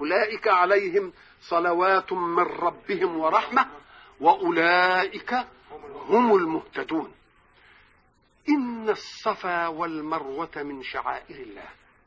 أولئك عليهم صلوات من ربهم ورحمة وأولئك هم المهتدون إن الصفا والمروة من شعائر الله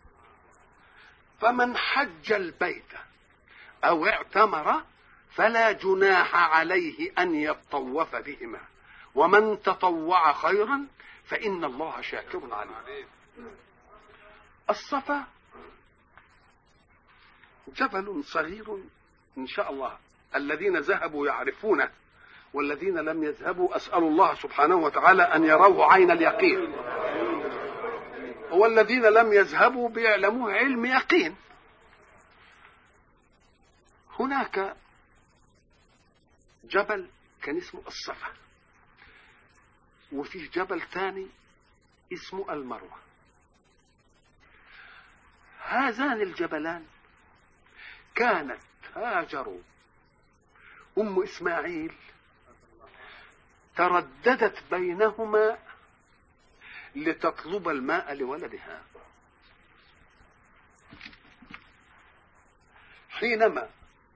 فمن حج البيت أو اعتمر فلا جناح عليه أن يطوف بهما ومن تطوع خيرا فإن الله شاكر عليم الصفا جبل صغير إن شاء الله الذين ذهبوا يعرفونه والذين لم يذهبوا أسأل الله سبحانه وتعالى أن يروه عين اليقين والذين لم يذهبوا بيعلموه علم يقين هناك جبل كان اسمه الصفا وفيه جبل ثاني اسمه المروه هذان الجبلان كانت هاجر ام اسماعيل ترددت بينهما لتطلب الماء لولدها حينما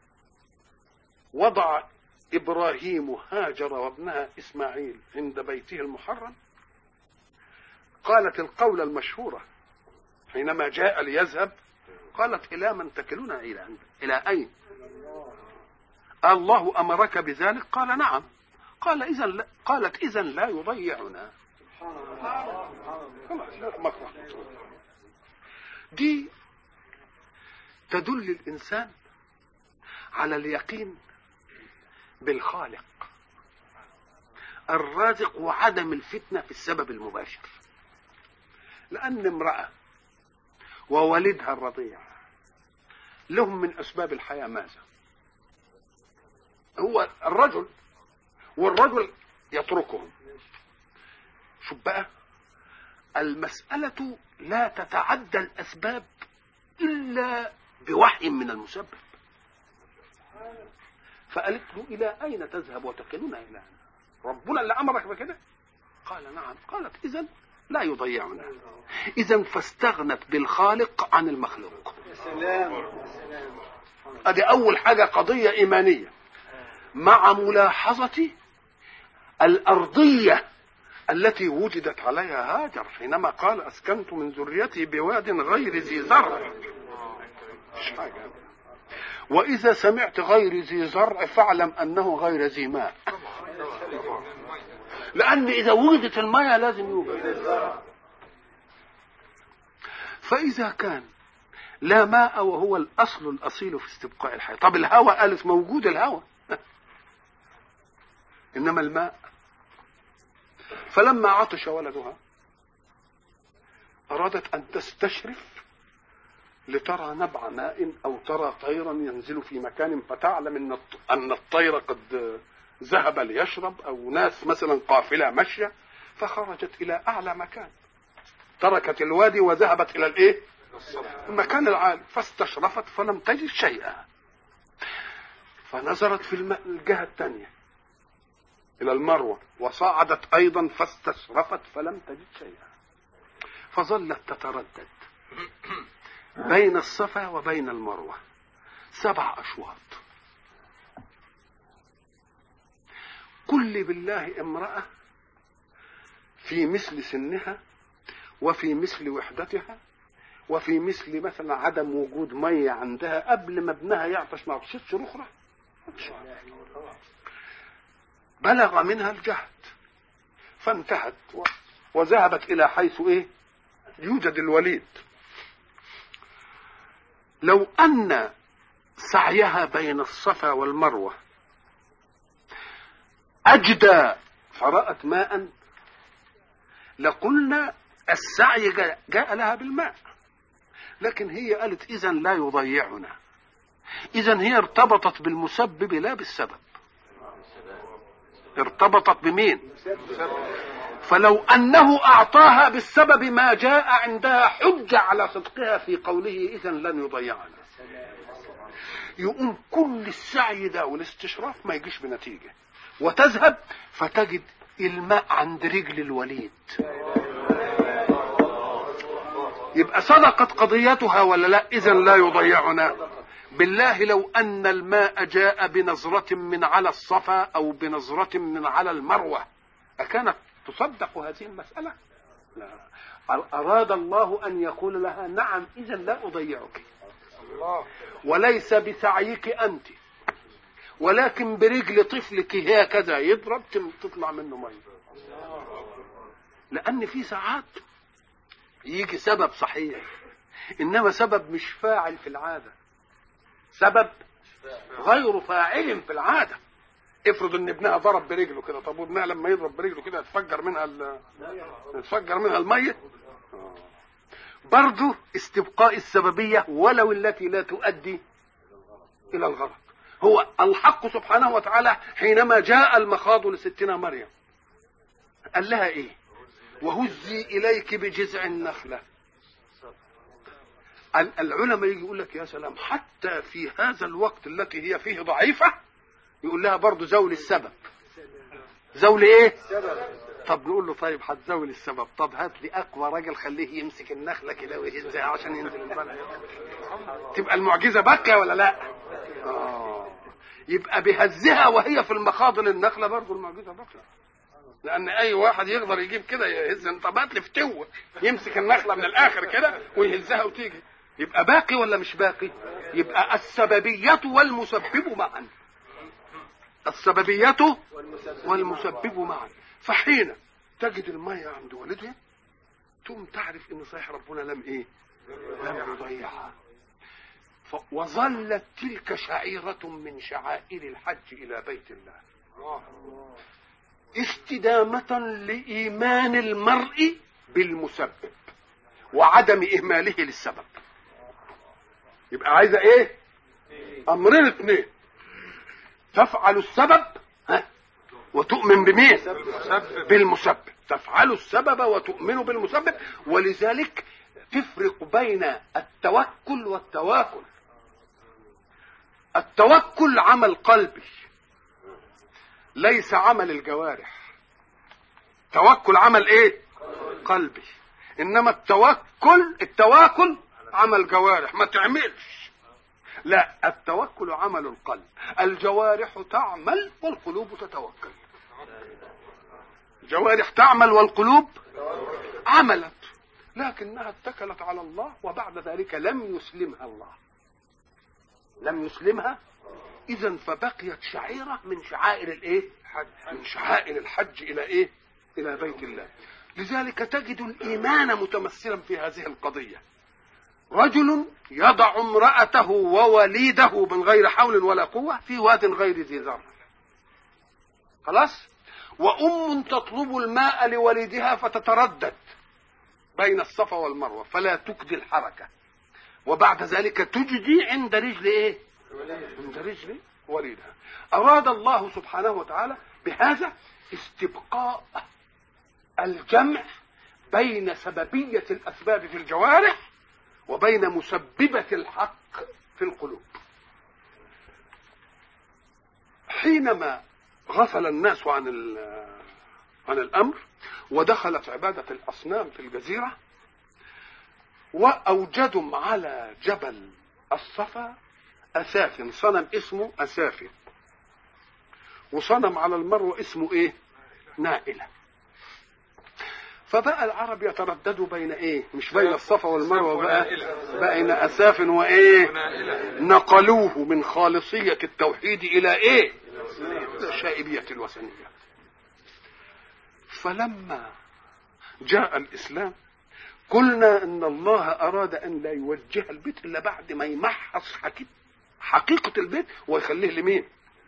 وضع ابراهيم هاجر وابنها اسماعيل عند بيته المحرم قالت القول المشهوره حينما جاء ليذهب قالت الى من تكلون الى أنت الى اين الله امرك بذلك قال نعم قال اذا لا قالت اذا لا يضيعنا دي تدل الانسان على اليقين بالخالق الرازق وعدم الفتنه في السبب المباشر لان امراه ووالدها الرضيع لهم من اسباب الحياه ماذا هو الرجل والرجل يتركهم شوف بقى المسألة لا تتعدى الأسباب إلا بوحي من المسبب فقالت له إلى أين تذهب وتكلون إلى ربنا اللي أمرك بكده قال نعم قالت إذا لا يضيعنا إذا فاستغنت بالخالق عن المخلوق سلام ادي اول حاجه قضيه ايمانيه مع ملاحظه الارضيه التي وجدت عليها هاجر حينما قال اسكنت من ذريتي بواد غير ذي زرع مش حاجه واذا سمعت غير ذي زرع فاعلم انه غير ذي ماء لان اذا وجدت الماء لازم يوجد فاذا كان لا ماء وهو الاصل الاصيل في استبقاء الحياه طب الهواء قالت موجود الهواء انما الماء فلما عطش ولدها ارادت ان تستشرف لترى نبع ماء او ترى طيرا ينزل في مكان فتعلم ان الط- ان الطير قد ذهب ليشرب او ناس مثلا قافله ماشيه فخرجت الى اعلى مكان تركت الوادي وذهبت الى الايه المكان العالي فاستشرفت فلم تجد شيئا فنظرت في الم- الجهة الثانية إلى المروة وصعدت أيضا فاستشرفت فلم تجد شيئا فظلت تتردد بين الصفا وبين المروة سبع أشواط كل بالله امرأة في مثل سنها وفي مثل وحدتها وفي مثل مثلا عدم وجود ميه عندها قبل ما ابنها يعطش ما عطشتش الاخرى بلغ منها الجهد فانتهت و- وذهبت الى حيث ايه يوجد الوليد لو ان سعيها بين الصفا والمروه اجدى فرات ماء لقلنا السعي جاء, جاء لها بالماء لكن هي قالت اذا لا يضيعنا اذا هي ارتبطت بالمسبب لا بالسبب ارتبطت بمين فلو انه اعطاها بالسبب ما جاء عندها حجه على صدقها في قوله اذا لن يضيعنا يقوم كل السعي ده والاستشراف ما يجيش بنتيجه وتذهب فتجد الماء عند رجل الوليد يبقى صدقت قضيتها ولا لا اذا لا يضيعنا بالله لو أن الماء جاء بنظرة من على الصفا أو بنظرة من على المروة أكانت تصدق هذه المسألة؟ لا أراد الله أن يقول لها نعم إذا لا أضيعك وليس بسعيك أنت ولكن برجل طفلك هكذا يضرب تطلع منه ميه لأن في ساعات يجي سبب صحيح إنما سبب مش فاعل في العادة سبب غير فاعل في العادة افرض ان ابنها ضرب برجله كده طب وابنها لما يضرب برجله كده يتفجر منها ال... يتفجر منها الميه برضه استبقاء السببيه ولو التي لا تؤدي الى الغرض هو الحق سبحانه وتعالى حينما جاء المخاض لستنا مريم قال لها ايه وهزي اليك بجذع النخله العلماء يجي يقول لك يا سلام حتى في هذا الوقت التي هي فيه ضعيفه يقول لها برضه زول السبب زول ايه طب نقول له طيب هتزول السبب طب هات لي اقوى راجل خليه يمسك النخله كده ويهزها عشان ينزل البلد تبقى المعجزه باقيه ولا لا آه. يبقى بهزها وهي في المخاض النخله برضه المعجزه باقيه لان اي واحد يقدر يجيب كده يهز طب هات لي فتوه يمسك النخله من الاخر كده ويهزها وتيجي يبقى باقي ولا مش باقي يبقى السببيه والمسبب معا السببية والمسبب معا فحين تجد المية عند والدها تقوم تعرف ان صحيح ربنا لم ايه لم يضيعها وظلت تلك شعيرة من شعائر الحج إلى بيت الله استدامة لإيمان المرء بالمسبب وعدم إهماله للسبب يبقى عايزة إيه؟ أمرين اثنين تفعل السبب ها وتؤمن بمين بالمسبب تفعل السبب وتؤمن بالمسبب ولذلك تفرق بين التوكل والتواكل التوكل عمل قلبي ليس عمل الجوارح توكل عمل ايه قلبي انما التوكل التواكل عمل جوارح ما تعملش لا التوكل عمل القلب الجوارح تعمل والقلوب تتوكل الجوارح تعمل والقلوب عملت لكنها اتكلت على الله وبعد ذلك لم يسلمها الله لم يسلمها اذا فبقيت شعيره من شعائر الايه من شعائر الحج الى ايه الى بيت الله لذلك تجد الايمان متمثلا في هذه القضيه رجل يضع امرأته ووليده من غير حول ولا قوة في واد غير ذي زرع خلاص وأم تطلب الماء لوليدها فتتردد بين الصفا والمروة فلا تجدي الحركة وبعد ذلك تجدي عند رجل ايه عند رجل وليدها أراد الله سبحانه وتعالى بهذا استبقاء الجمع بين سببية الأسباب في الجوارح وبين مسببة الحق في القلوب حينما غفل الناس عن عن الأمر ودخلت عبادة الأصنام في الجزيرة وأوجدوا على جبل الصفا أساف صنم اسمه أساف وصنم على المروة اسمه إيه نائلة فبقى العرب يترددوا بين ايه مش بين الصفا والمروه بقى بين اساف وايه نقلوه من خالصيه التوحيد الى ايه الى شائبيه الوثنيه فلما جاء الاسلام قلنا ان الله اراد ان لا يوجه البيت الا بعد ما يمحص حقيقه البيت ويخليه لمين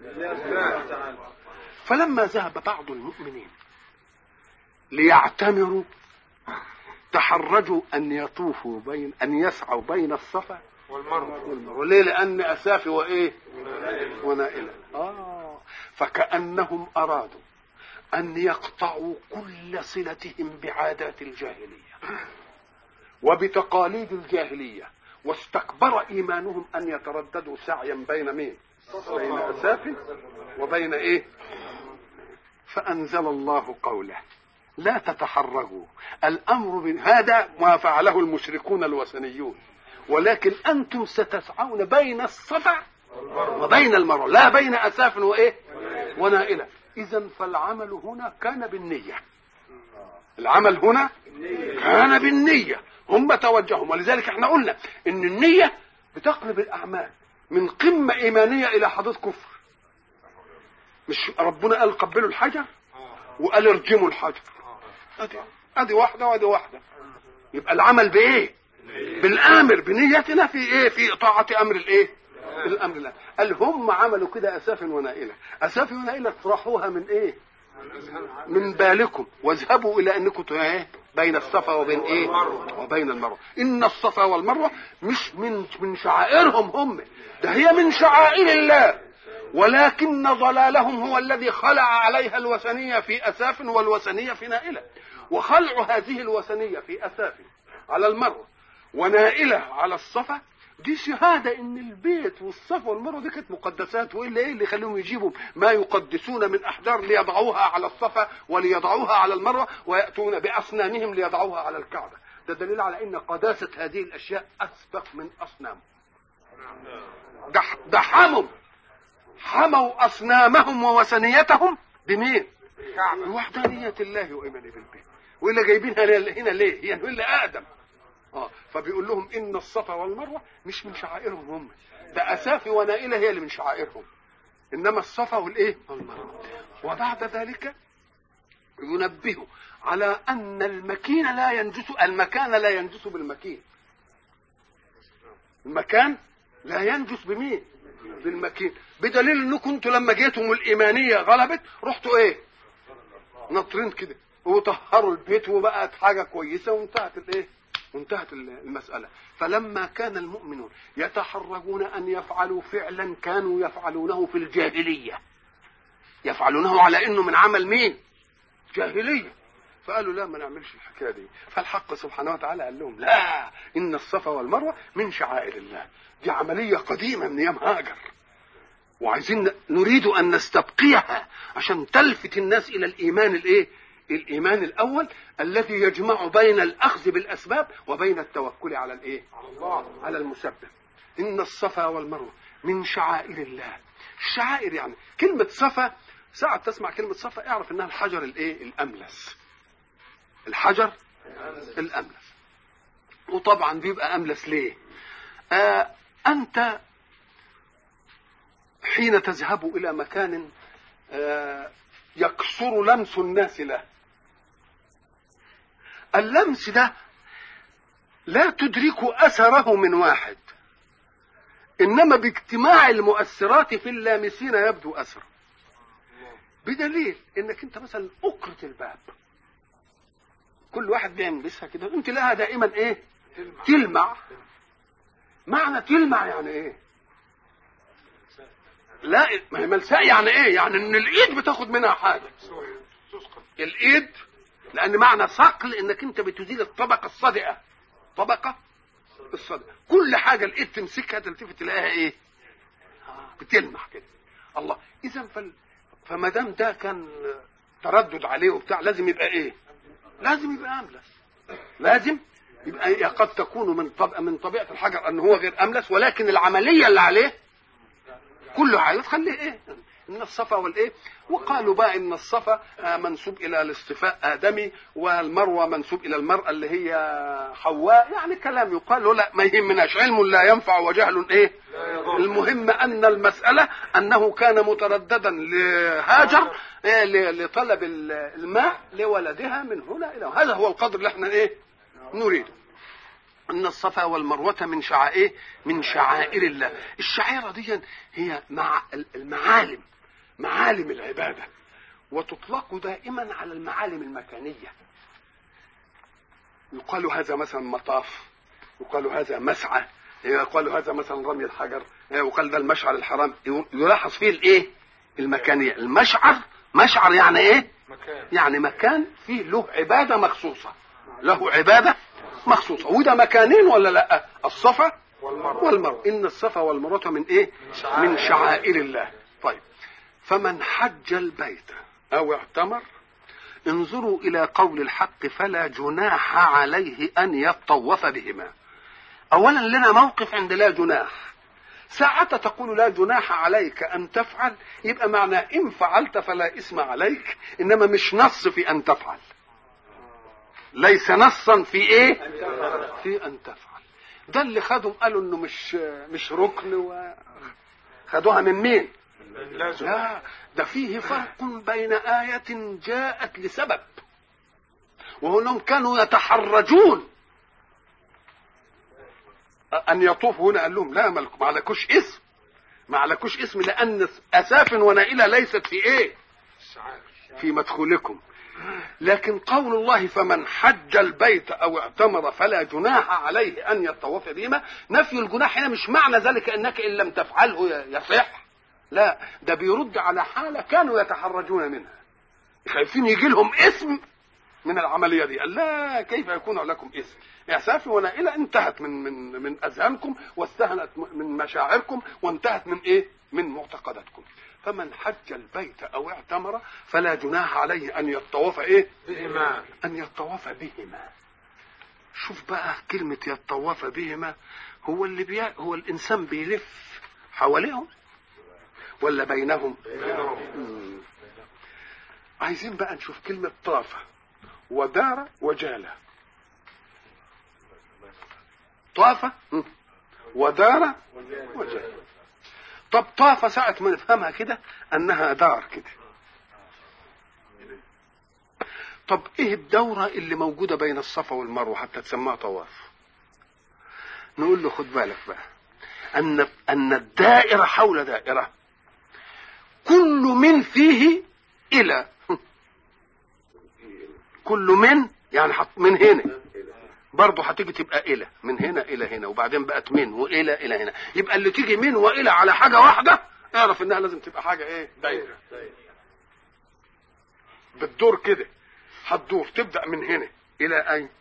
فلما ذهب بعض المؤمنين ليعتمروا تحرجوا ان يطوفوا بين ان يسعوا بين الصفا والمروه والمروه ليه لان اسافي وايه ونائله اه فكانهم ارادوا ان يقطعوا كل صلتهم بعادات الجاهليه وبتقاليد الجاهليه واستكبر ايمانهم ان يترددوا سعيا بين مين بين اساف وبين ايه فانزل الله قوله لا تتحرجوا الامر من هذا ما فعله المشركون الوثنيون ولكن انتم ستسعون بين الصفا وبين المروه لا بين اساف وايه ونائله اذا فالعمل هنا كان بالنيه العمل هنا كان بالنيه هم توجهوا ولذلك احنا قلنا ان النيه بتقلب الاعمال من قمه ايمانيه الى حدود كفر مش ربنا قال قبلوا الحجر وقال ارجموا الحجر ادي ادي واحده وادي واحده يبقى العمل بايه بالامر بنيتنا في ايه في طاعه امر الايه الامر الله قال هم عملوا كده اساف ونائله اساف ونائله اطرحوها من ايه من بالكم واذهبوا الى انكم ايه بين الصفا وبين ايه وبين المروه ان الصفا والمروه مش من من شعائرهم هم ده هي من شعائر الله ولكن ضلالهم هو الذي خلع عليها الوثنيه في اساف والوثنيه في نائله وخلع هذه الوثنيه في اساف على المروه ونائله على الصفا دي شهادة إن البيت والصفا والمروة دي كانت مقدسات وإلا إيه اللي يخليهم يجيبوا ما يقدسون من أحجار ليضعوها على الصفا وليضعوها على المروة ويأتون بأصنامهم ليضعوها على الكعبة ده دليل على إن قداسة هذه الأشياء أسبق من أصنام ده ده حموا حموا أصنامهم ووثنيتهم بمين؟ بوحدانية الله وإيمان بالبيت وإلا جايبينها هنا ليه؟ هي إلا أقدم اه فبيقول لهم ان الصفا والمروه مش من شعائرهم هم ده اسافي ونائله هي اللي من شعائرهم انما الصفا والايه والمروه وبعد ذلك ينبه على ان المكين لا ينجس المكان لا ينجس بالمكين المكان لا ينجس بمين بالمكين بدليل انكم انتوا لما جيتم الايمانيه غلبت رحتوا ايه ناطرين كده وطهروا البيت وبقت حاجه كويسه وانتهت الايه وانتهت المسألة فلما كان المؤمنون يتحرجون أن يفعلوا فعلا كانوا يفعلونه في الجاهلية يفعلونه على أنه من عمل مين جاهلية فقالوا لا ما نعملش الحكاية دي فالحق سبحانه وتعالى قال لهم لا إن الصفا والمروة من شعائر الله دي عملية قديمة من أيام هاجر وعايزين نريد أن نستبقيها عشان تلفت الناس إلى الإيمان الإيه الايمان الاول الذي يجمع بين الاخذ بالاسباب وبين التوكل على الايه على الله على المسبب ان الصفا والمروه من شعائر الله الشعائر يعني كلمه صفا ساعة تسمع كلمة صفا اعرف انها الحجر الايه الاملس الحجر الاملس وطبعا بيبقى املس ليه آه انت حين تذهب الى مكان آه يكثر لمس الناس له اللمس ده لا تدرك اثره من واحد انما باجتماع المؤثرات في اللامسين يبدو اثره بدليل انك انت مثلا اقرة الباب كل واحد بيلمسها كده انت لها دائما ايه تلمع معنى تلمع يعني ايه لا ما هي ملساء يعني ايه يعني ان الايد بتاخد منها حاجه الايد لان معنى صقل انك انت بتزيل الطبقه الصادئه طبقه الصادئه كل حاجه الايد تمسكها تلتفت تلاقيها ايه بتلمح كده الله اذا فال... فما دام ده كان تردد عليه وبتاع لازم يبقى ايه لازم يبقى املس لازم يبقى قد تكون من طب... من طبيعه الحجر ان هو غير املس ولكن العمليه اللي عليه كله حاجه تخليه ايه ان الصفا والايه وقالوا بقى ان الصفا منسوب الى الاصطفاء ادمي والمروه منسوب الى المراه اللي هي حواء يعني كلام يقال له لا ما يهمناش علم لا ينفع وجهل ايه المهم ان المساله انه كان مترددا لهاجر إيه لطلب الماء لولدها من هنا الى هذا هو القدر اللي احنا ايه نريده ان الصفا والمروه من شعائر من شعائر الله الشعيره دي هي مع المعالم معالم العباده وتطلق دائما على المعالم المكانيه يقال هذا مثلا مطاف يقال هذا مسعى يقال هذا مثلا رمي الحجر يقال ده المشعر الحرام يلاحظ فيه الايه المكانيه المشعر مشعر يعني ايه مكان. يعني مكان فيه له عباده مخصوصه له عباده مخصوصة وده مكانين ولا لا الصفا والمروة, والمروة. إن الصفا والمروة من إيه شعائر من شعائر الله طيب فمن حج البيت أو اعتمر انظروا إلى قول الحق فلا جناح عليه أن يطوف بهما اولا لنا موقف عند لا جناح ساعة تقول لا جناح عليك أن تفعل يبقى معنى إن فعلت فلا إثم عليك إنما مش نص في أن تفعل ليس نصا في إيه في أن تفعل ده اللي خدهم قالوا إنه مش مش ركن و خدوها من مين لا ده فيه فرق بين آية جاءت لسبب وهنهم كانوا يتحرجون ان يطوفوا هنا قال لهم لا ما عليكوش اسم ما عليكوش اسم لان اساف ونائله ليست في ايه في مدخولكم لكن قول الله فمن حج البيت او اعتمر فلا جناح عليه ان يطوف بهما نفي الجناح هنا مش معنى ذلك انك ان لم تفعله يصح لا ده بيرد على حاله كانوا يتحرجون منها خايفين يجي لهم اسم من العمليه دي قال لا كيف يكون لكم اسم اعسافي ونائله انتهت من من من اذهانكم واستهنت من مشاعركم وانتهت من ايه من معتقداتكم فمن حج البيت او اعتمر فلا جناح عليه ان يطوف ايه بهما ان يطوف بهما شوف بقى كلمة يطوف بهما هو اللي بي... هو الإنسان بيلف حواليهم ولا بينهم؟ مم. عايزين بقى نشوف كلمة طاف ودار وجال طاف ودار وجال طب طاف ساعة ما نفهمها كده أنها دار كده طب ايه الدورة اللي موجودة بين الصفا والمروة حتى تسمىها طواف نقول له خد بالك بقى أن أن الدائرة حول دائرة كل من فيه إلى كل من يعني حط من هنا برضه هتيجي تبقى إلى من هنا إلى هنا وبعدين بقت من وإلى إلى هنا يبقى اللي تيجي من وإلى على حاجة واحدة اعرف إنها لازم تبقى حاجة إيه دايرة بتدور كده هتدور تبدا من هنا الى اين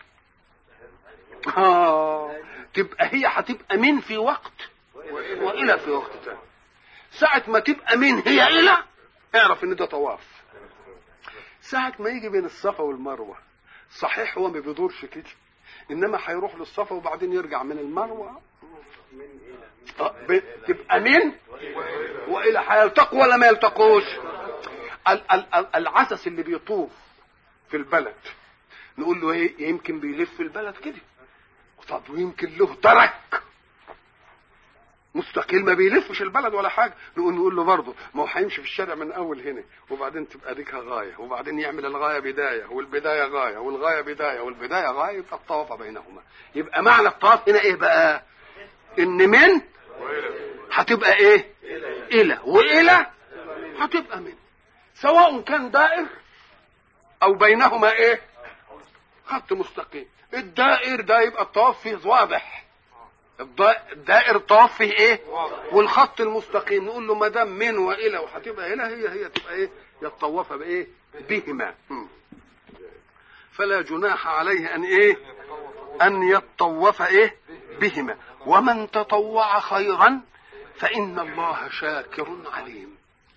آه تبقى هي هتبقى من في وقت والى في وقت ثاني ساعة ما تبقى من هي الى اعرف ان ده طواف ساعة ما يجي بين الصفا والمروة صحيح هو ما بيدورش كده انما هيروح للصفا وبعدين يرجع من المروة آه ب- تبقى من والى هيلتقوا ولا ما يلتقوش ال- ال- ال- العسس اللي بيطوف في البلد نقول له ايه يمكن بيلف البلد كده طب ويمكن له درك مستقيل ما بيلفش البلد ولا حاجه نقول نقول له برضه ما هو هيمشي في الشارع من اول هنا وبعدين تبقى ديكها غايه وبعدين يعمل الغايه بدايه والبدايه غايه والغايه بدايه والبدايه غايه يبقى الطواف بينهما يبقى معنى الطواف هنا ايه بقى ان من هتبقى ايه الى والى هتبقى من سواء كان دائر او بينهما ايه خط مستقيم الدائر ده يبقى الطواف فيه واضح الض- الدائر الطواف فيه ايه والخط المستقيم نقول له ما دام من والى وهتبقى الى هي هي تبقى ايه يتطوف بايه بهما مم. فلا جناح عليه ان ايه ان يتطوف ايه بهما ومن تطوع خيرا فان الله شاكر عليم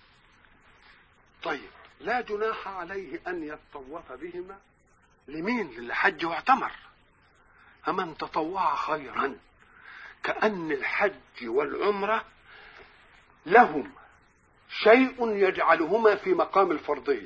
طيب لا جناح عليه ان يتطوف بهما لمين للحج واعتمر فمن تطوع خيرا كأن الحج والعمرة لهم شيء يجعلهما في مقام الفرضية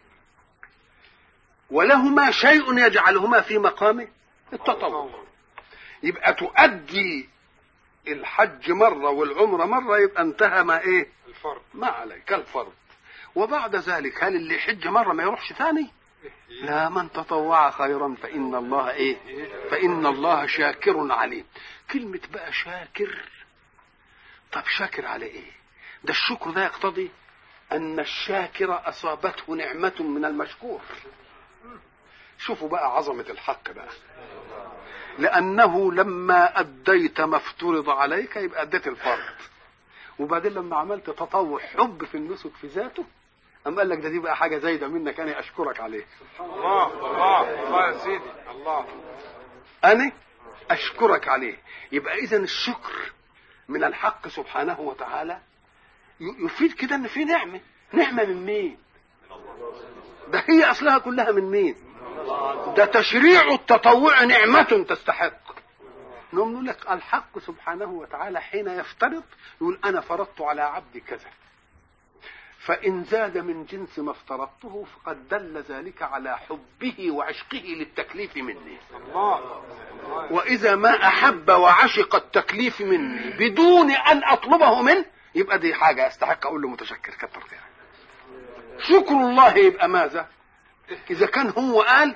ولهما شيء يجعلهما في مقام التطوع يبقى تؤدي الحج مرة والعمرة مرة يبقى انتهى ما ايه الفرد ما عليك الفرض وبعد ذلك هل اللي يحج مرة ما يروحش ثاني لا من تطوع خيرا فإن الله إيه فإن الله شاكر عليم كلمة بقى شاكر طب شاكر على إيه ده الشكر ده يقتضي أن الشاكر أصابته نعمة من المشكور شوفوا بقى عظمة الحق بقى لأنه لما أديت ما افترض عليك يبقى أديت الفرض وبعدين لما عملت تطوع حب في النسك في ذاته أم قال لك ده دي بقى حاجة زايدة منك أنا أشكرك عليه الله الله الله يا سيدي الله أنا أشكرك عليه يبقى إذا الشكر من الحق سبحانه وتعالى ي- يفيد كده إن في نعمة نعمة من مين؟ ده هي أصلها كلها من مين؟ ده تشريع التطوع نعمة تستحق نقوم نقول لك الحق سبحانه وتعالى حين يفترض يقول انا فرضت على عبدي كذا فان زاد من جنس ما افترضته فقد دل ذلك على حبه وعشقه للتكليف مني الله واذا ما احب وعشق التكليف مني بدون ان اطلبه منه يبقى دي حاجه استحق اقول له متشكر كتر خيرك شكر الله يبقى ماذا اذا كان هو قال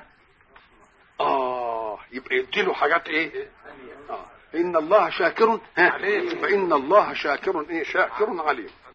اه يبقى يديله حاجات ايه آه. ان الله شاكر ها عليم. فان الله شاكر ايه شاكر عليم